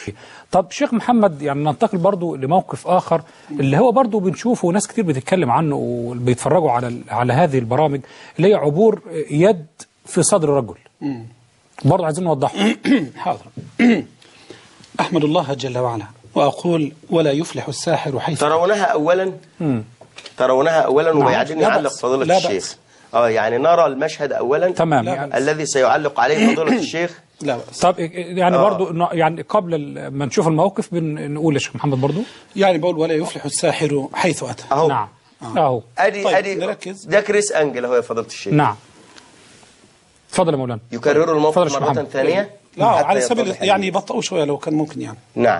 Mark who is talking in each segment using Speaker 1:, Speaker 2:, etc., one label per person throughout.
Speaker 1: طب شيخ محمد يعني ننتقل برضو لموقف آخر اللي هو برضو بنشوفه ناس كتير بتتكلم عنه وبيتفرجوا على ال- على هذه البرامج اللي هي عبور يد في صدر رجل برضو عايزين نوضحه
Speaker 2: حاضر أحمد الله جل وعلا وأقول ولا يفلح الساحر حيث
Speaker 3: ترونها اولا ترونها اولا وبعدين
Speaker 2: لا
Speaker 3: يعلق
Speaker 2: بأس.
Speaker 3: فضيله
Speaker 2: لا
Speaker 3: الشيخ
Speaker 2: بأس.
Speaker 3: اه يعني نرى المشهد اولا
Speaker 1: تمام
Speaker 2: لا
Speaker 1: يعني
Speaker 2: بأس.
Speaker 3: الذي سيعلق عليه فضيله الشيخ
Speaker 2: لا بأس
Speaker 1: طب يعني
Speaker 3: آه.
Speaker 1: برضو إنه يعني قبل ال- ما نشوف الموقف بنقول يا شيخ محمد برضو
Speaker 2: يعني بقول ولا يفلح الساحر حيث أتى
Speaker 3: اهو
Speaker 1: نعم اهو
Speaker 3: ادي
Speaker 2: طيب،
Speaker 3: ادي
Speaker 2: نركز.
Speaker 3: ده كريس انجل اهو يا فضيله الشيخ
Speaker 1: نعم اتفضل يا مولانا
Speaker 3: يكرروا
Speaker 1: اتفضل يا
Speaker 3: الموقف
Speaker 1: شيخ
Speaker 3: مرة
Speaker 1: محمد.
Speaker 3: ثانية
Speaker 2: لا
Speaker 3: حتى
Speaker 2: على سبيل
Speaker 3: يتضح
Speaker 2: يعني
Speaker 3: الموضوع.
Speaker 2: يبطئوا شوية لو كان ممكن يعني
Speaker 3: نعم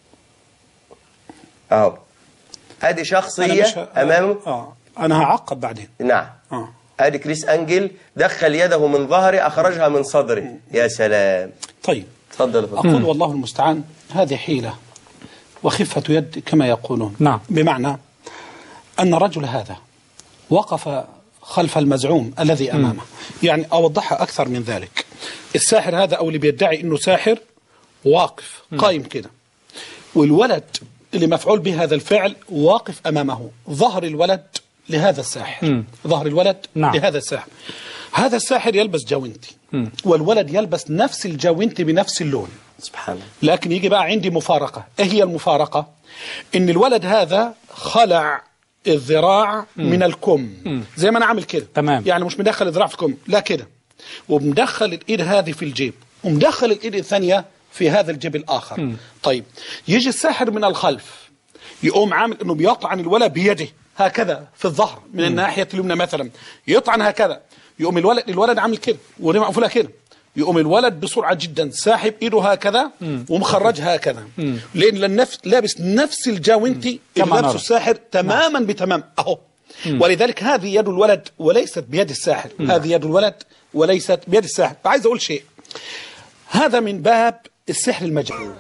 Speaker 3: اهو ادي
Speaker 2: أنا
Speaker 3: شخصية
Speaker 2: مش ه-
Speaker 3: امامه
Speaker 2: آه أنا هعقب بعدين
Speaker 3: نعم
Speaker 2: آه
Speaker 3: ادي كريس انجل دخل يده من ظهره اخرجها من صدره يا سلام
Speaker 2: طيب
Speaker 3: تفضل يا فضيلة.
Speaker 2: أقول والله المستعان هذه حيلة وخفة يد كما يقولون
Speaker 1: نعم.
Speaker 2: بمعنى أن الرجل هذا وقف خلف المزعوم الذي أمامه يعني أوضحها أكثر من ذلك الساحر هذا أو اللي بيدعي أنه ساحر واقف قائم كده والولد اللي مفعول به هذا الفعل واقف أمامه ظهر الولد لهذا الساحر ظهر الولد
Speaker 1: نعم.
Speaker 2: لهذا الساحر هذا الساحر يلبس جاونتي والولد يلبس نفس الجاونتي بنفس اللون
Speaker 3: سبحان الله
Speaker 2: لكن يجي بقى عندي مفارقة ايه هي المفارقة ان الولد هذا خلع الذراع من الكم زي ما انا عامل كده
Speaker 1: تمام.
Speaker 2: يعني مش مدخل الذراع في الكم لا كده ومدخل الايد هذه في الجيب ومدخل الايد الثانية في هذا الجيب الاخر طيب يجي الساحر من الخلف يقوم عامل انه بيطعن الولد بيده هكذا في الظهر من الناحية اليمنى مثلا يطعن هكذا يقوم الولد الولد عامل كده ودي مقفولة كده يقوم الولد بسرعة جدا ساحب ايده هكذا ومخرجها هكذا لان النفس لابس نفس الجاونتي
Speaker 1: كما
Speaker 2: اللي لابسه
Speaker 1: نرى.
Speaker 2: الساحر تماما بتمام اهو ولذلك هذه يد الولد وليست بيد الساحر هذه يد الولد وليست بيد الساحر فعايز اقول شيء هذا من باب السحر المجهول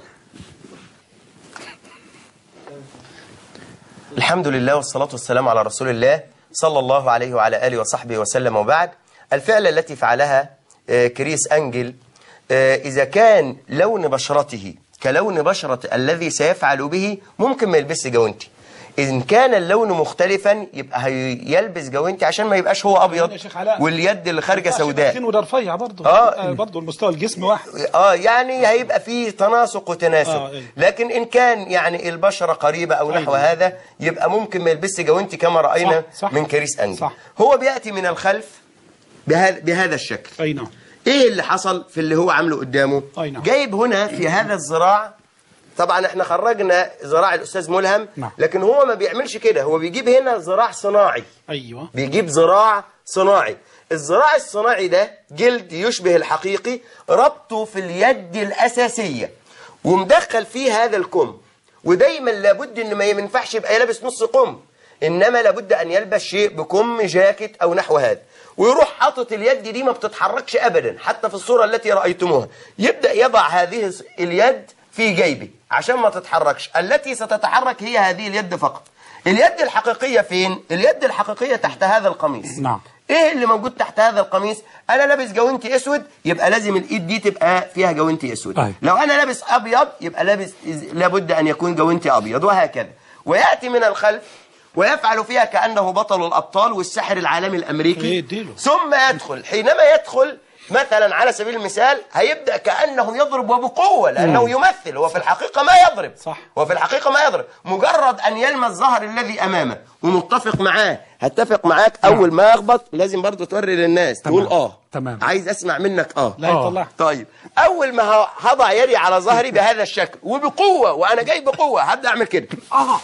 Speaker 3: الحمد لله والصلاة والسلام على رسول الله صلى الله عليه وعلى آله وصحبه وسلم وبعد الفعل التي فعلها آه، كريس أنجل آه، إذا كان لون بشرته كلون بشرة الذي سيفعل به ممكن ما يلبسش جوانتي إن كان اللون مختلفا يبقى هيلبس جوانتي عشان ما يبقاش هو
Speaker 2: يا
Speaker 3: أبيض
Speaker 2: شيخ علاء.
Speaker 3: واليد اللي خارجة سوداء
Speaker 2: وده رفيع برضه
Speaker 3: آه.
Speaker 2: برضه المستوى الجسم واحد
Speaker 3: اه يعني هيبقى فيه تناسق وتناسب
Speaker 2: آه، إيه.
Speaker 3: لكن ان كان يعني البشره قريبه او نحو
Speaker 2: أيوة.
Speaker 3: هذا يبقى ممكن ما يلبسش جوانتي كما راينا
Speaker 2: صح، صح.
Speaker 3: من كريس انجل
Speaker 2: صح.
Speaker 3: هو بياتي من الخلف بهذا بهذا الشكل
Speaker 2: اي نعم
Speaker 3: ايه اللي حصل في اللي هو عامله قدامه
Speaker 2: أي نعم.
Speaker 3: جايب هنا في هذا الذراع طبعا احنا خرجنا ذراع الاستاذ ملهم
Speaker 1: نعم.
Speaker 3: لكن هو ما بيعملش كده هو بيجيب هنا ذراع صناعي
Speaker 2: ايوه
Speaker 3: بيجيب ذراع صناعي الذراع الصناعي ده جلد يشبه الحقيقي ربطه في اليد الأساسية ومدخل فيه هذا الكم ودايما لابد ان ما ينفعش يبقى لابس نص كم انما لابد ان يلبس شيء بكم جاكيت او نحو هذا ويروح حاطط اليد دي ما بتتحركش ابدا حتى في الصورة التي رأيتموها يبدأ يضع هذه اليد في جيبه عشان ما تتحركش التي ستتحرك هي هذه اليد فقط اليد الحقيقية فين؟ اليد الحقيقية تحت هذا القميص
Speaker 1: نعم.
Speaker 3: ايه اللي موجود تحت هذا القميص انا لابس جوانتي اسود يبقى لازم الايد دي تبقى فيها جوانتي اسود
Speaker 1: أيوة.
Speaker 3: لو انا لابس ابيض يبقى لابس لابد ان يكون جوانتي ابيض وهكذا وياتي من الخلف ويفعل فيها كانه بطل الابطال والساحر العالمي
Speaker 2: إيه،
Speaker 3: الامريكي
Speaker 2: اديله.
Speaker 3: ثم يدخل حينما يدخل مثلا على سبيل المثال هيبدا كانه يضرب وبقوه لانه يمثل هو في الحقيقه ما يضرب
Speaker 2: صح.
Speaker 3: هو في الحقيقه ما يضرب مجرد ان يلمس ظهر الذي امامه ومتفق معاه هتفق معاك اول ما يخبط لازم برضه توري للناس تقول اه
Speaker 1: تمام.
Speaker 3: عايز اسمع منك اه
Speaker 2: لا
Speaker 1: آه.
Speaker 2: يطلع
Speaker 3: طيب اول ما ه- هضع يدي على ظهري بهذا الشكل وبقوه وانا جاي بقوه هبدا اعمل كده اه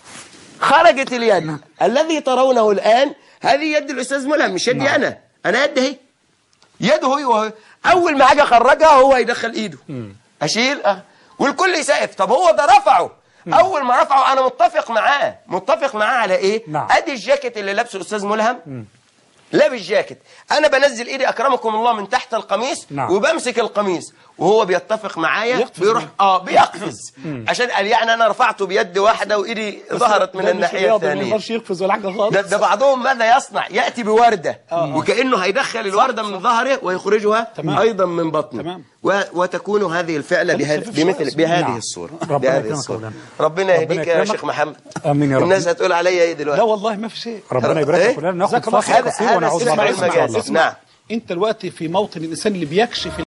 Speaker 3: خرجت اليد الذي ترونه الان هذه يد الاستاذ ملهم مش يدي انا انا يد اهي يده هو هو. اول ما حاجه اخرجها هو يدخل ايده اشيل اه والكل يسقف طب هو ده رفعه اول ما رفعه انا متفق معاه متفق معاه على ايه
Speaker 1: نعم.
Speaker 3: ادي الجاكيت اللي لابسه الاستاذ ملهم لابس جاكيت انا بنزل ايدي اكرمكم الله من تحت القميص
Speaker 1: نعم.
Speaker 3: وبمسك القميص وهو بيتفق معايا
Speaker 2: يقفز
Speaker 3: بيروح
Speaker 2: منه.
Speaker 3: اه بيقفز عشان قال يعني انا رفعته بيد واحده وايدي ظهرت من
Speaker 2: ده مش
Speaker 3: الناحيه
Speaker 2: رياضي، ما
Speaker 3: الثانيه
Speaker 2: يقدرش يقفز ولا حاجه خالص
Speaker 3: ده, ده بعضهم ماذا يصنع يأتي بوردة وكأنه هيدخل الوردة من ظهره ويخرجها
Speaker 2: تمام.
Speaker 3: أيضا من بطنه
Speaker 2: تمام.
Speaker 3: و- وتكون هذه الفعلة بهذه بمثل بهذه
Speaker 1: نعم.
Speaker 3: الصورة
Speaker 1: ربنا
Speaker 3: بهذه
Speaker 1: يكرمك
Speaker 3: الصورة
Speaker 1: مولانا.
Speaker 3: ربنا
Speaker 1: ربنا
Speaker 3: يهديك يا
Speaker 1: يكرمك.
Speaker 3: شيخ محمد
Speaker 1: آمين يا رب.
Speaker 3: الناس هتقول عليا ايه دلوقتي
Speaker 2: لا والله ما في شيء
Speaker 1: ربنا يبارك
Speaker 3: إيه؟
Speaker 1: لك كلنا ناخد
Speaker 2: جزاك الله
Speaker 1: فاصل
Speaker 2: خير.
Speaker 3: هذا
Speaker 1: قصير
Speaker 3: هذا
Speaker 1: ونعود
Speaker 3: استثمار
Speaker 1: مرة أخرى إن شاء
Speaker 3: المجاز
Speaker 1: الله
Speaker 3: نعم
Speaker 2: انت دلوقتي في موطن الانسان اللي بيكشف